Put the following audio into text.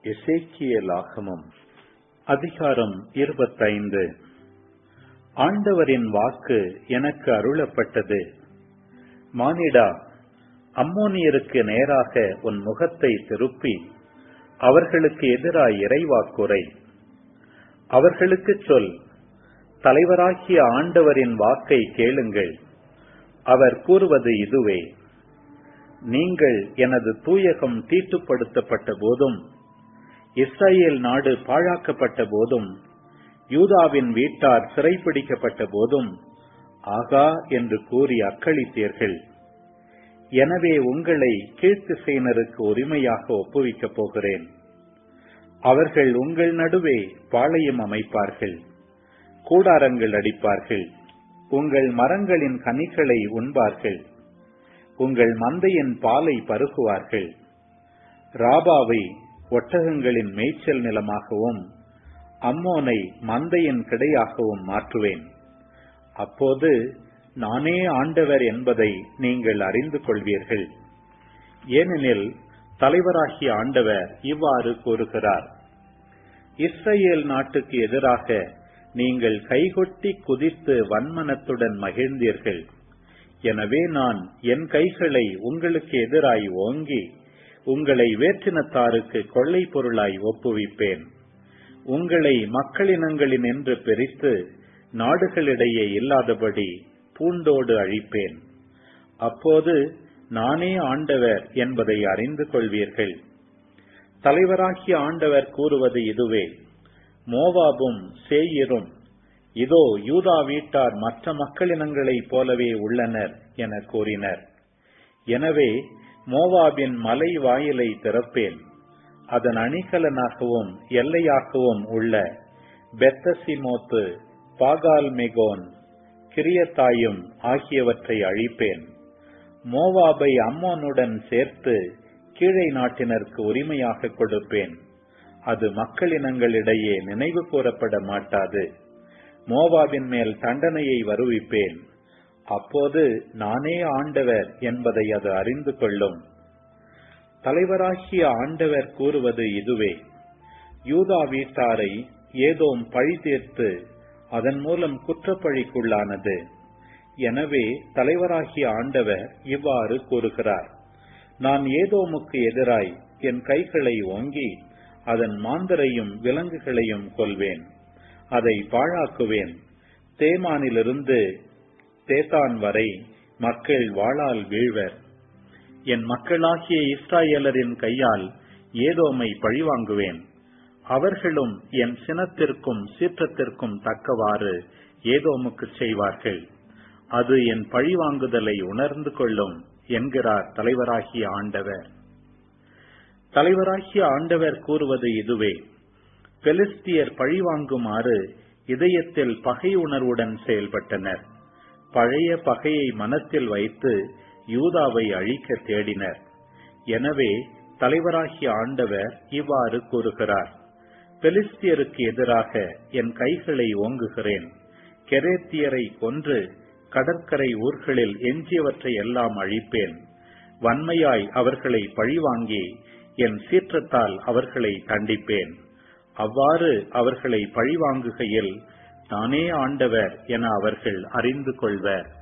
எசேக்கியேலாகமம் அதிகாரம் இருபத்தைந்து ஆண்டவரின் வாக்கு எனக்கு அருளப்பட்டது மானிடா அம்மோனியருக்கு நேராக உன் முகத்தை திருப்பி அவர்களுக்கு எதிராய் இறைவாக்குரை அவர்களுக்குச் சொல் தலைவராகிய ஆண்டவரின் வாக்கை கேளுங்கள் அவர் கூறுவது இதுவே நீங்கள் எனது தூயகம் தீட்டுப்படுத்தப்பட்ட போதும் இஸ்ரேல் நாடு பாழாக்கப்பட்ட போதும் யூதாவின் வீட்டார் சிறைப்பிடிக்கப்பட்ட போதும் ஆகா என்று கூறி அக்களித்தீர்கள் எனவே உங்களை கீழ்த்திசையினருக்கு உரிமையாக ஒப்புவிக்கப் போகிறேன் அவர்கள் உங்கள் நடுவே பாளையம் அமைப்பார்கள் கூடாரங்கள் அடிப்பார்கள் உங்கள் மரங்களின் கனிகளை உண்பார்கள் உங்கள் மந்தையின் பாலை பருகுவார்கள் ராபாவை ஒட்டகங்களின் மேய்ச்சல் நிலமாகவும் அம்மோனை மந்தையின் கிடையாகவும் மாற்றுவேன் அப்போது நானே ஆண்டவர் என்பதை நீங்கள் அறிந்து கொள்வீர்கள் ஏனெனில் தலைவராகிய ஆண்டவர் இவ்வாறு கூறுகிறார் இஸ்ரேல் நாட்டுக்கு எதிராக நீங்கள் கைகொட்டி குதித்து வன்மனத்துடன் மகிழ்ந்தீர்கள் எனவே நான் என் கைகளை உங்களுக்கு எதிராய் ஓங்கி உங்களை வேற்றினத்தாருக்கு கொள்ளை பொருளாய் ஒப்புவிப்பேன் உங்களை மக்களினங்களின் என்று பிரித்து நாடுகளிடையே இல்லாதபடி பூண்டோடு அழிப்பேன் அப்போது நானே ஆண்டவர் என்பதை அறிந்து கொள்வீர்கள் தலைவராகிய ஆண்டவர் கூறுவது இதுவே மோவாபும் சேயிரும் இதோ யூதா வீட்டார் மற்ற மக்களினங்களைப் போலவே உள்ளனர் என கூறினர் எனவே மோவாபின் மலை வாயிலை திறப்பேன் அதன் அணிகலனாகவும் எல்லையாகவும் உள்ள பெத்தசிமோத்து பாகால் மெகோன் கிரியத்தாயும் ஆகியவற்றை அழிப்பேன் மோவாபை அம்மோனுடன் சேர்த்து கீழை நாட்டினருக்கு உரிமையாக கொடுப்பேன் அது மக்களினங்களிடையே நினைவு கூறப்பட மாட்டாது மோவாபின் மேல் தண்டனையை வருவிப்பேன் அப்போது நானே ஆண்டவர் என்பதை அது அறிந்து கொள்ளும் தலைவராகிய ஆண்டவர் கூறுவது இதுவே யூதா வீட்டாரை ஏதோம் பழி தீர்த்து அதன் மூலம் குற்றப்பழிக்குள்ளானது எனவே தலைவராகிய ஆண்டவர் இவ்வாறு கூறுகிறார் நான் ஏதோமுக்கு எதிராய் என் கைகளை ஓங்கி அதன் மாந்தரையும் விலங்குகளையும் கொல்வேன் அதை பாழாக்குவேன் தேமானிலிருந்து தேதான் வரை மக்கள் வாழால் வீழ்வர் என் மக்களாகிய இஸ்ராயலரின் கையால் ஏதோமை பழிவாங்குவேன் அவர்களும் என் சினத்திற்கும் சீற்றத்திற்கும் தக்கவாறு ஏதோமுக்கு செய்வார்கள் அது என் பழிவாங்குதலை உணர்ந்து கொள்ளும் என்கிறார் தலைவராகிய ஆண்டவர் தலைவராகிய ஆண்டவர் கூறுவது இதுவே பெலிஸ்தியர் பழிவாங்குமாறு இதயத்தில் பகை உணர்வுடன் செயல்பட்டனர் பழைய பகையை மனத்தில் வைத்து யூதாவை அழிக்க தேடினர் எனவே தலைவராகிய ஆண்டவர் இவ்வாறு கூறுகிறார் பெலிஸ்தியருக்கு எதிராக என் கைகளை ஓங்குகிறேன் கெரேத்தியரை கொன்று கடற்கரை ஊர்களில் எஞ்சியவற்றை எல்லாம் அழிப்பேன் வன்மையாய் அவர்களை பழிவாங்கி என் சீற்றத்தால் அவர்களை தண்டிப்பேன் அவ்வாறு அவர்களை பழிவாங்குகையில் நானே ஆண்டவர் என அவர்கள் அறிந்து கொள்வர்